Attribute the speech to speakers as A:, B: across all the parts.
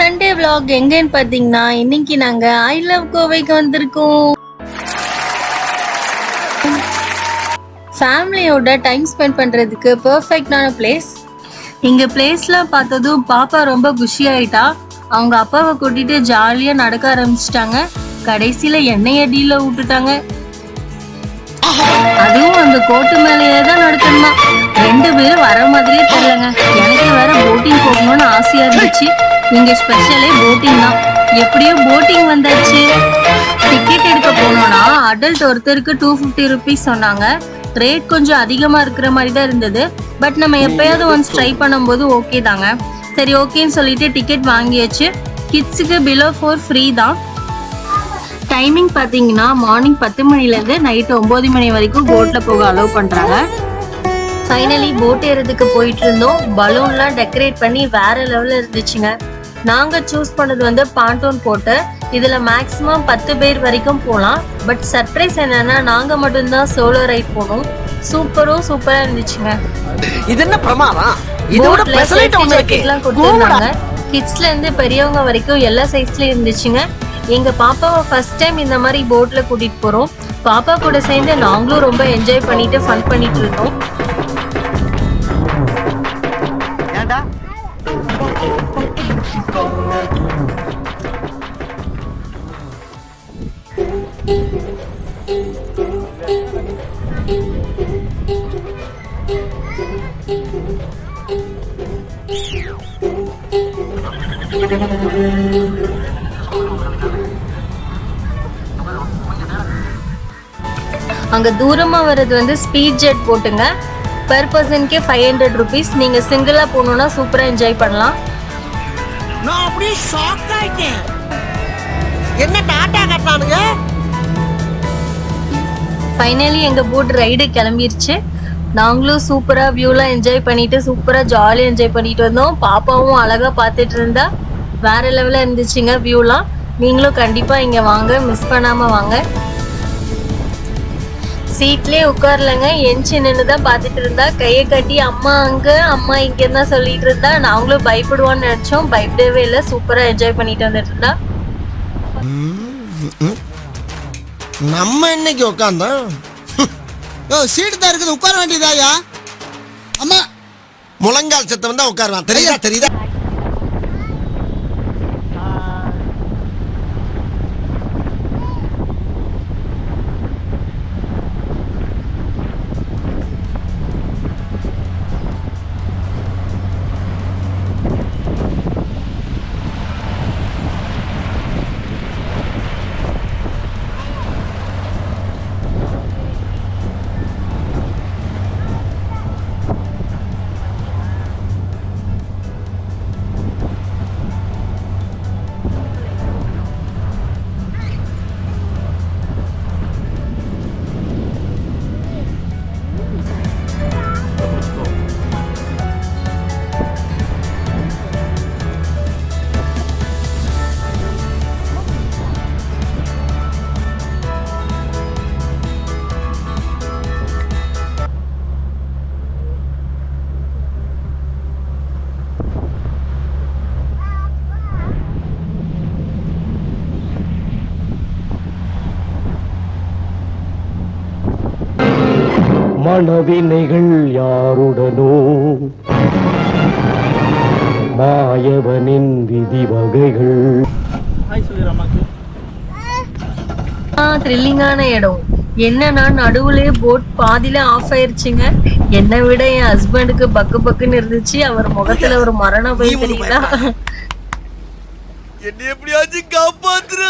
A: Sunday vlog எங்கன்னு பார்த்தீங்கன்னா இன்னைக்கு நாங்க ஐ லவ் கோவைக்கு வந்திருக்கோம் ஃபேமிலியோட டைம் ஸ்பெண்ட் பண்றதுக்கு பெர்ஃபெக்டான பிளேஸ் இங்க பிளேஸ்லாம் பார்த்ததும் பாப்பா ரொம்ப குஷி ஆயிட்டா அவங்க அப்பாவை கூட்டிட்டு ஜாலியா நடக்க ஆரம்பிச்சிட்டாங்க கடைசியில எண்ணெய் அடியில விட்டுட்டாங்க அதுவும் அந்த கோட்டு மேலேயே தான் நடக்கணுமா ரெண்டு பேரும் வர மாதிரியே தெரியலங்க எனக்கு வேற போட்டிங் போகணும்னு ஆசையா இருந்துச்சு இங்க ஸ்பெஷலே போட்டிங் தான் எப்படியோ போட்டிங் வந்தாச்சு டிக்கெட் எடுக்க போனோம்னா அடல்ட் ஒருத்தருக்கு டூ ஃபிஃப்டி ருபீஸ் சொன்னாங்க ரேட் கொஞ்சம் அதிகமா இருக்கிற மாதிரி தான் இருந்தது பட் நம்ம எப்பயாவது ஒன்ஸ் ட்ரை பண்ணும்போது ஓகே தாங்க சரி ஓகேன்னு சொல்லிட்டு டிக்கெட் வாங்கியாச்சு கிட்ஸுக்கு பிலோ ஃபோர் ஃப்ரீ தான் டைமிங் பார்த்தீங்கன்னா மார்னிங் பத்து மணிலேருந்து நைட்டு ஒம்பது மணி வரைக்கும் போட்டில் போக அலோவ் பண்ணுறாங்க ஃபைனலி போட் ஏறதுக்கு போயிட்டு இருந்தோம் பலூன்லாம் டெக்கரேட் பண்ணி வேற லெவலில் இருந்துச்சுங்க நாங்கள் சூஸ் பண்ணது வந்து பாண்டோன் போட்டு இதில் மேக்ஸிமம் பத்து பேர் வரைக்கும் போகலாம் பட் சர்ப்ரைஸ் என்னன்னா நாங்கள் மட்டும்தான் சோலோ ரைட் போனோம் சூப்பரும் சூப்பராக இருந்துச்சுங்க
B: இது என்ன பிரமாதம் இதோட
A: போட்ல
B: பெசலைட்
A: safety
B: ஒண்ணு இருக்கு
A: jacket எல்லாம் கொடுத்திருந்தாங்க கிட்ஸ்ல இருந்து பெரியவங்க வரைக்கும் எல்லா சைஸ்லயும் இருந்துச்சுங்க எங்க பாப்பாவை ஃபர்ஸ்ட் டைம் இந்த மாதிரி போட்ல கூட்டிட்டு போறோம் பாப்பா கூட சேர்ந்து நாங்களும் ரொம்ப என்ஜாய் பண்ணிட்டு ஃபன் பண்ணிட்டு இருந்தோம்
B: ஏன்டா
A: அங்க தூரமா வர்றது வந்து ஸ்பீட் ஜெட் போட்டுங்க பெர் பர்சனுக்கே ஃபைவ் ஹண்ட்ரட் ருபீஸ் நீங்க சிங்கிளா போகணும்னா சூப்பரா என்ஜாய் பண்ணலாம்
B: நான் அப்படியே ஷாக் ஆயிட்டேன் என்ன டாட்டா கட்டானுங்க
A: ஃபைனலி எங்க போட் ரைடு கிளம்பிருச்சு நாங்களும் சூப்பரா வியூலாம் என்ஜாய் பண்ணிட்டு சூப்பரா ஜாலியா என்ஜாய் பண்ணிட்டு வந்தோம் பாப்பாவும் அழகா பார்த்துட்டு இருந்தா வேற லெவல்ல இருந்துச்சுங்க வியூலாம் நீங்களும் கண்டிப்பா இங்க வாங்க மிஸ் பண்ணாம வாங்க சீட்லயே உட்காரலங்க எஞ்சி நின்று தான் பார்த்துட்டு இருந்தா கையை கட்டி அம்மா அங்க அம்மா இங்க தான் சொல்லிட்டு இருந்தா நாங்களும் பயப்படுவோம்னு நினைச்சோம் பயப்படவே இல்லை சூப்பரா என்ஜாய் பண்ணிட்டு வந்துட்டு இருந்தா
C: நம்ம இன்னைக்கு உட்காந்தோம்
D: ஓ சீட்டு தான் இருக்குது உட்கார வேண்டியதாயா அம்மா
C: முழங்கால் சத்தம் தான் உட்காருவான் தெரியுதா தெரியுதா
E: மனவினைகள் யாருடனோ மாயவனின் விதி வகைகள்
A: த்ரில்லிங்கான இடம் என்னன்னா நடுவுலயே போட் பாதியில ஆஃப் ஆயிருச்சுங்க என்னை விட என் ஹஸ்பண்டுக்கு பக்கு பக்குன்னு இருந்துச்சு அவர் முகத்துல ஒரு மரண போய் தெரியுதா
C: என்ன எப்படியாச்சும் காப்பாத்துரு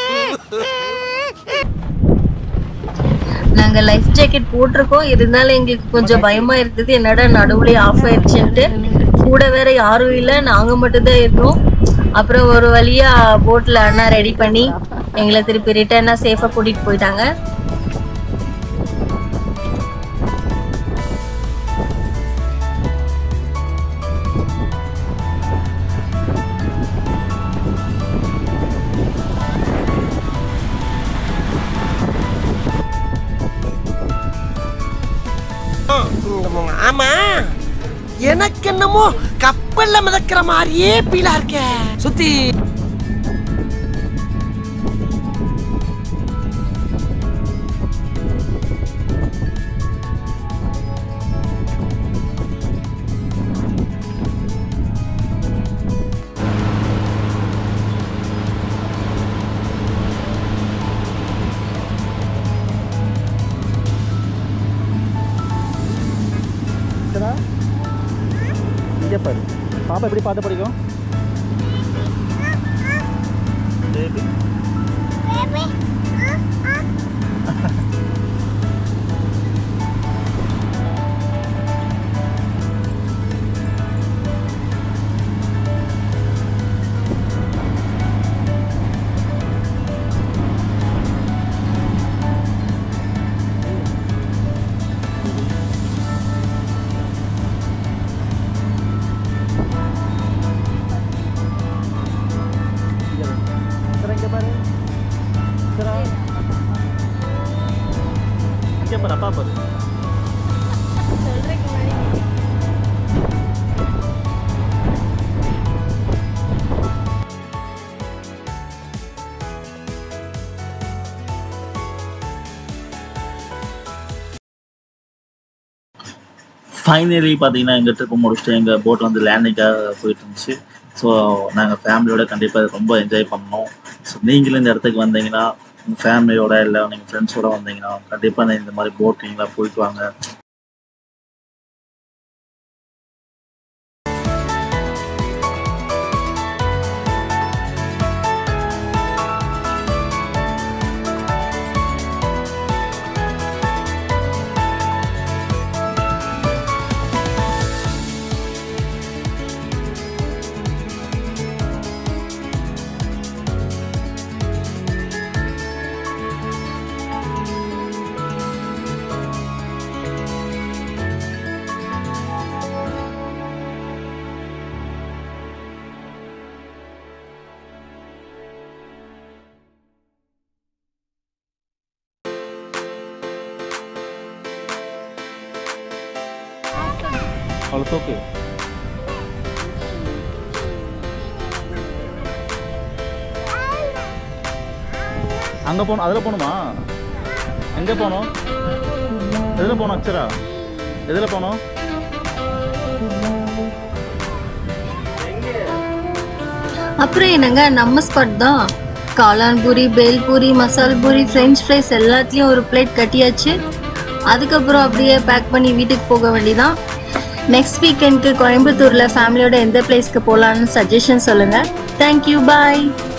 A: நாங்க லைஃப் ஜாக்கெட் போட்டிருக்கோம் இருந்தாலும் எங்களுக்கு கொஞ்சம் பயமா இருந்தது என்னடா நடுவுலயே ஆஃப் ஆயிருச்சுன்ட்டு கூட வேற யாரும் இல்ல நாங்க மட்டும்தான் இருந்தோம் அப்புறம் ஒரு வழியா போட்ல அண்ணா ரெடி பண்ணி எங்களை திருப்பி ரிட்டர்னா சேஃபா கூட்டிட்டு போயிட்டாங்க
B: ஆமா எனக்கு என்னமோ கப்பல்ல மிதக்கிற மாதிரியே பீலா இருக்க சுத்தி
F: இங்கே பாரு பாப்பா எப்படி பார்த்து படிக்கும் பேபி சரா இங்கே பாரு சரா இங்கே பாரு அப்பா பாரு ஃபைனலி பார்த்தீங்கன்னா எங்கள் ட்ரிப்பை முடிச்சுட்டு எங்கள் போட் வந்து லேண்டிங்காக போயிட்டு இருந்துச்சு ஸோ நாங்கள் ஃபேமிலியோட கண்டிப்பாக ரொம்ப என்ஜாய் பண்ணோம் ஸோ நீங்களும் இந்த இடத்துக்கு வந்தீங்கன்னா உங்கள் ஃபேமிலியோட இல்லை நீங்கள் ஃப்ரெண்ட்ஸோட வந்தீங்கன்னா கண்டிப்பாக இந்த மாதிரி போட்டிங்லாம் போயிட்டு வாங்க அவ்வளோ ஓகே அங்கே போகணும் அதில் போகணுமா எங்கே போகணும் எதில் போகணும் அக்ஷரா எதில் போகணும்
A: அப்புறம் என்னங்க நம்ம ஸ்பாட் தான் காளான் பூரி பேல் பூரி மசால் பூரி ஃப்ரெஞ்ச் ஃப்ரைஸ் எல்லாத்துலேயும் ஒரு பிளேட் கட்டியாச்சு அதுக்கப்புறம் அப்படியே பேக் பண்ணி வீட்டுக்கு போக வேண்டியதான் நெக்ஸ்ட் வீக்கெண்ட்க்கு கோயம்புத்தூரில் ஃபேமிலியோட எந்த பிளேஸ்க்கு போகலான்னு சஜஷன் சொல்லுங்கள் தேங்க்யூ பாய்